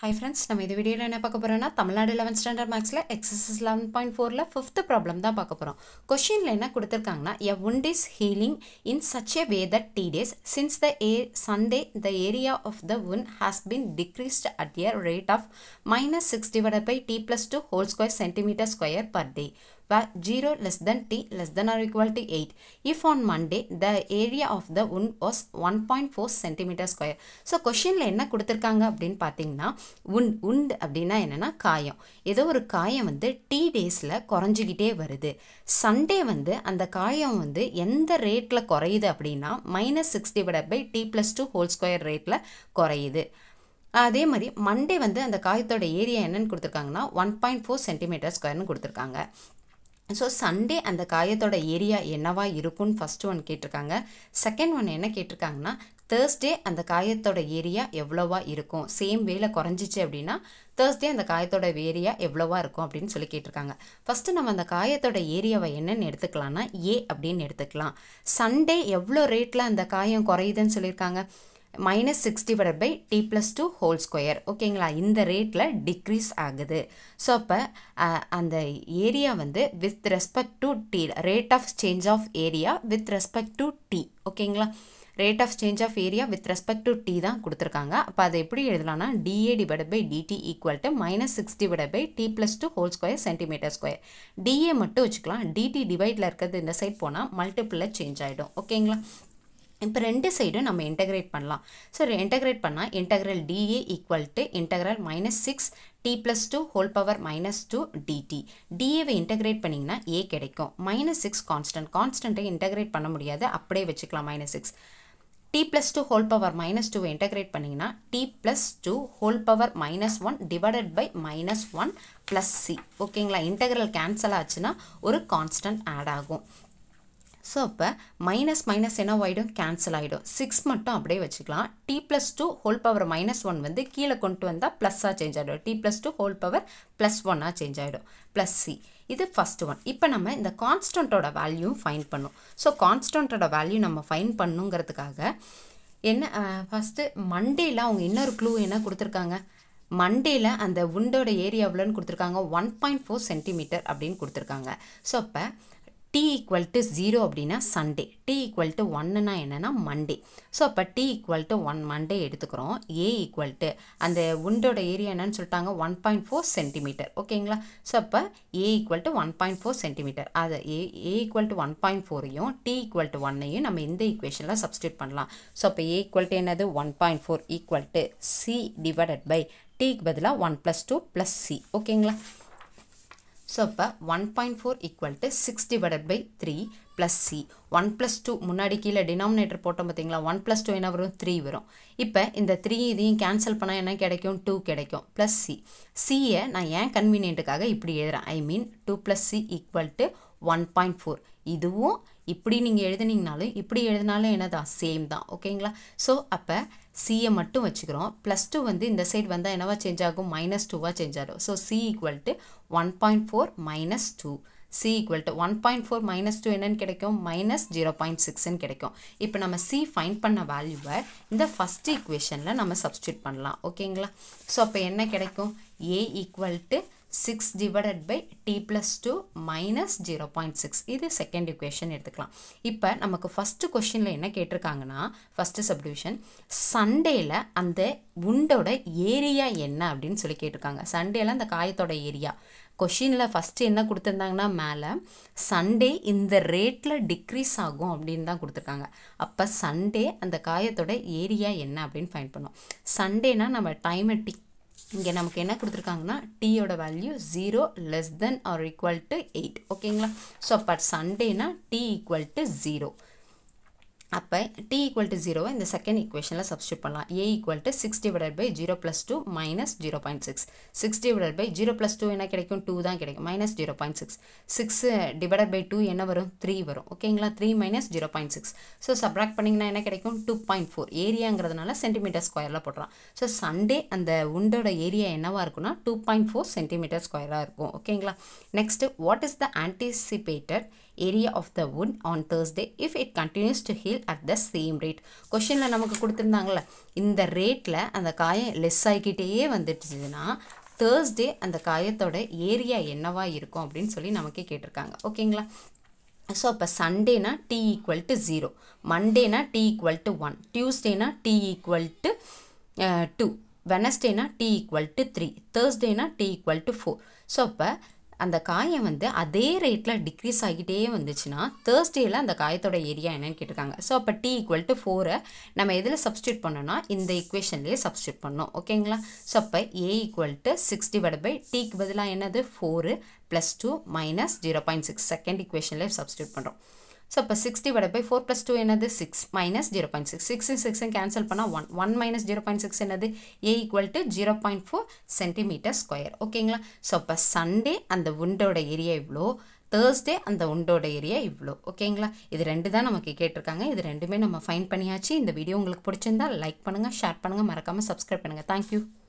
hi friends நம்ம இந்த வீடியோவில் என்ன பார்க்க போகிறோம்னா தமிழ்நாடு லெவன்த் ஸ்டாண்டர்ட் மேக்ஸில் எக்ஸசைஸ் லெவன் பாயிண்ட் ஃபோரில் ஃபிஃப்த் ப்ராப்ளம் தான் பார்க்க போகிறோம் கொஷினில் என்ன கொடுத்துருக்காங்கன்னா a wound is healing in such a way that t days since the a Sunday the area of the wound has been decreased at a rate of minus 6 divided by t plus 2 whole square centimeter square per day where 0 less than t less than or equal to 8 if on Monday the area of the wound was 1.4 centimeter square so கொஷினில் என்ன கொடுத்துருக்காங்க அப்படின்னு பார்த்தீங்கன்னா உண்ட் உண்ட் அப்படின்னா என்னென்னா காயம் ஏதோ ஒரு காயம் வந்து டி டேஸில் குறைஞ்சிக்கிட்டே வருது சண்டே வந்து அந்த காயம் வந்து எந்த ரேட்டில் குறையுது அப்படின்னா minus six divide by t plus two whole square ரேட்டில் குறையுது அதே மாதிரி மண்டே வந்து அந்த காயத்தோட ஏரியா என்னன்னு கொடுத்துருக்காங்கன்னா ஒன் பாயிண்ட் ஃபோர் சென்டிமீட்டர் ஸ்கொயர்னு கொடுத்துருக்காங்க ஸோ சண்டே அந்த காயத்தோட ஏரியா என்னவா இருக்கும்னு ஃபஸ்ட்டு ஒன் கேட்டிருக்காங்க செகண்ட் ஒன் என்ன கேட்டிருக்காங்கன்னா தேர்ஸ்டே அந்த காயத்தோட ஏரியா எவ்வளோவா இருக்கும் சேம் வேல குறைஞ்சிச்சு அப்படின்னா தேர்ஸ்டே அந்த காயத்தோட ஏரியா எவ்வளோவா இருக்கும் அப்படின்னு சொல்லி கேட்டிருக்காங்க ஃபஸ்ட்டு நம்ம அந்த காயத்தோட ஏரியாவை என்னென்னு எடுத்துக்கலாம்னா ஏ அப்படின்னு எடுத்துக்கலாம் சண்டே எவ்வளோ ரேட்டில் அந்த காயம் குறையுதுன்னு சொல்லியிருக்காங்க minus six divide by t plus two whole square ஓகேங்களா இந்த ரேட்டில் டிக்ரீஸ் ஆகுது ஸோ அப்போ அந்த ஏரியா வந்து with respect to t rate of change of area with respect to t ஓகேங்களா rate of change of area with respect to t தான் கொடுத்துருக்காங்க அப்போ அதை எப்படி எழுதலாம்னா d A divide by d t equal to minus six divide by t plus two whole square centimetre square d A மட்டும் வச்சுக்கலாம் DD டிவைடில் இருக்கிறது இந்த சைட் போனால் மல்டிப்பிளில் சேஞ்ச் ஆகிடும் ஓகேங்களா இப்போ ரெண்டு சைடும் நம்ம இன்டகிரேட் பண்ணலாம் ஸோ இன்டகிரேட் பண்ணால் integral d A equal to integral minus six t plus two whole power minus two d t டிஏவை இன்டகிரேட் பண்ணிங்கன்னா ஏ கிடைக்கும் மைனஸ் சிக்ஸ் கான்ஸ்டன்ட் கான்ஸ்டன்ட்டை இன்டகிரேட் பண்ண முடியாது அப்படியே வச்சுக்கலாம் minus six t plus two whole power minus டூவை இன்டகிரேட் பண்ணிங்கன்னா t plus two whole power minus one divided by minus one plus C ஓகேங்களா இன்டகிரல் கேன்சல் ஆச்சுன்னா ஒரு கான்ஸ்டன்ட் ஆட் ஆகும் ஸோ அப்போ மைனஸ் மைனஸ் என்ன ஆகிடும் கேன்சல் ஆகிடும் சிக்ஸ் மட்டும் அப்படியே வச்சுக்கலாம் t plus two whole power minus one வந்து கீழே கொண்டு வந்தால் ப்ளஸ்ஸாக சேஞ்ச் ஆகிடும் t plus two whole power plus ஒன்னாக சேஞ்ச் ஆகிடும் ப்ளஸ் சி இது ஃபஸ்ட் ஒன் இப்போ நம்ம இந்த கான்ஸ்டன்ட்டோட வேல்யூ ஃபைன் பண்ணும் ஸோ கான்ஸ்டன்ட்டோட வேல்யூ நம்ம ஃபைன் பண்ணுங்கிறதுக்காக என்ன ஃபஸ்ட்டு மண்டேயில் அவங்க இன்னொரு க்ளூ என்ன கொடுத்துருக்காங்க மண்டேயில் அந்த உண்டோட ஏரியா எவ்வளோன்னு கொடுத்துருக்காங்க ஒன் பாயிண்ட் ஃபோர் சென்டிமீட்டர் அப்படின்னு கொடுத்துருக்காங்க ஸோ அப்போ டி ஈக்குவல் டு ஜீரோ அப்படின்னா சண்டே டி ஈக்குவல் டு ஒன்னுனா என்னென்னா மண்டே ஸோ அப்போ t equal to one Monday எடுத்துக்கிறோம் ஏ ஈக்குவல் டு அந்த உண்டோட ஏரியா என்னன்னு சொல்லிட்டாங்க ஒன் பாயிண்ட் ஃபோர் சென்டிமீட்டர் ஓகேங்களா ஸோ அப்போ A equal to one point four centimetre அதை A A equal to one point ஃபோரையும் டி ஈக்குவல் டு ஒன்னையும் நம்ம இந்த ஈக்குவேஷனில் சப்ஸ்டியூட் பண்ணலாம் ஸோ அப்போ ஏ ஈக்குவல் டு என்னது one point four equal to C divided by டிக்கு பதிலாக one plus two plus C ஓகேங்களா ஸோ இப்போ one point four equal to six divided by three plus C one plus two முன்னாடி கீழே denominator போட்டோம் பார்த்தீங்களா one plus two என்ன வரும் த்ரீ வரும் இப்போ இந்த த்ரீ இதையும் கேன்சல் பண்ணால் என்ன கிடைக்கும் டூ கிடைக்கும் ப்ளஸ் சி சியை நான் ஏன் கன்வீனியன்ட்டுக்காக இப்படி எழுதுறேன் I mean two plus C equal to one point four இதுவும் இப்படி நீங்கள் எழுதுனீங்கனாலும் இப்படி எழுதினாலும் என்னதான் சேம் தான் ஓகேங்களா ஸோ அப்போ சியை மட்டும் வச்சுக்கிறோம் ப்ளஸ் டூ வந்து இந்த சைடு வந்தால் என்னவா சேஞ்ச் ஆகும் மைனஸ் டூவாக சேஞ்ச் ஆகும் so C equal to one point four minus two C equal to one point four minus two என்னன்னு கிடைக்கும் மைனஸ் ஜீரோ பாயிண்ட் சிக்ஸ்ன்னு கிடைக்கும் இப்போ நம்ம சி ஃபைன் பண்ண வேல்யூவை இந்த ஃபஸ்ட் ஈக்குவேஷனில் நம்ம சப்ஸ்டியூட் பண்ணலாம் ஓகேங்களா ஸோ அப்போ என்ன கிடைக்கும் A equal to six divided by t plus two minus zero point six இது செகண்ட் இக்குவேஷன் எடுத்துக்கலாம் இப்போ நமக்கு ஃபஸ்ட்டு கொஷினில் என்ன கேட்டிருக்காங்கன்னா ஃபஸ்ட்டு சப்டிவிஷன் சண்டேல அந்த உண்டோட ஏரியா என்ன அப்படின்னு சொல்லி கேட்டிருக்காங்க சண்டேல அந்த காயத்தோட ஏரியா கொஷினில் ஃபஸ்ட்டு என்ன கொடுத்துருந்தாங்கன்னா மேலே சண்டே இந்த ரேட்டில் டிக்ரீஸ் ஆகும் அப்படின்னு தான் கொடுத்துருக்காங்க அப்போ சண்டே அந்த காயத்தோட ஏரியா என்ன அப்படின்னு ஃபைன் பண்ணோம் சண்டேனா நம்ம டைமை டிக் இங்கே நமக்கு என்ன கொடுத்துருக்காங்கன்னா டீயோட value zero less than or equal to eight ஓகேங்களா ஸோ அப்போ சண்டேனா டி ஈக்குவல் டு ஜீரோ அப்போ டி ஈக்குவல் டு ஜீரோவை இந்த செகண்ட் ஈக்குவேஷனில் சப்ஸ்டியூட் பண்ணலாம் A equal to six divided by zero plus two minus zero point six six divided by zero plus two என்ன கிடைக்கும் டூ தான் கிடைக்கும் minus zero point six six divided by two என்ன வரும் த்ரீ வரும் ஓகேங்களா three minus zero point six so subtract பண்ணிங்கன்னா என்ன கிடைக்கும் டூ பாயிண்ட் ஃபோர் ஏரியாங்கிறதுனால சென்டிமீட்டர் ஸ்கொயரில் போடுறோம் ஸோ சண்டே அந்த உண்டோட ஏரியா என்னவாக இருக்குன்னா டூ பாயிண்ட் ஃபோர் சென்டிமீட்டர் ஸ்கொயராக இருக்கும் ஓகேங்களா next what is the anticipated area of the wound on Thursday if it continues to heal at the same rate கொஷினில் நமக்கு கொடுத்துருந்தாங்களே இந்த ரேட்டில் அந்த காயம் லெஸ் ஆகிக்கிட்டே வந்துடுச்சுன்னா தேர்ஸ்டே அந்த காயத்தோட ஏரியா என்னவா இருக்கும் அப்படின்னு சொல்லி நமக்கே கேட்டிருக்காங்க ஓகேங்களா ஸோ அப்போ சண்டேனா டி ஈக்குவல் டு ஜீரோ மண்டேனா டி ஈக்குவல் டு ஒன் டியூஸ்டேனா டி ஈக்குவல் டு டூ வெனஸ்டேனா டி ஈக்குவல் டு த்ரீ தேர்ஸ்டேனா t equal to four so அப்போ அந்த காயம் வந்து அதே ரேட்டில் டிக்ரீஸ் ஆகிட்டே வந்துச்சுன்னா தேர்ஸ்டேயில் அந்த காயத்தோட ஏரியா என்னன்னு கேட்டிருக்காங்க ஸோ அப்போ டி ஈக்குவல் டு ஃபோரை நம்ம எதில் சப்ஸ்டியூட் பண்ணோம்னா இந்த இக்குவேஷன்லேயே சப்ஸ்டியூட் பண்ணோம் ஓகேங்களா ஸோ அப்போ A equal to six divide by டிக்கு பதிலாக என்னது four plus two minus zero point six second இக்குவேஷன்லேயே சப்ஸ்டியூட் பண்ணுறோம் ஸோ அப்போ six divide by four plus two என்னது six minus zero point six சிக்ஸும் சிக்ஸும் கேன்சல் பண்ணால் one one minus zero point six என்னது A equal to zero point four centimetre square ஓகேங்களா so அப்போ சண்டே அந்த உண்டோட ஏரியா இவ்வளோ தேர்ஸ்டே அந்த உண்டோட ஏரியா இவ்வளோ ஓகேங்களா இது ரெண்டு தான் நமக்கு கேட்டிருக்காங்க இது ரெண்டுமே நம்ம ஃபைன் பண்ணியாச்சு இந்த வீடியோ உங்களுக்கு பிடிச்சிருந்தா லைக் பண்ணுங்கள் ஷேர் பண்ணுங்கள் மறக்காமல் சப்ஸ்கிரைப் பண்ணுங்கள் தேங்க்யூ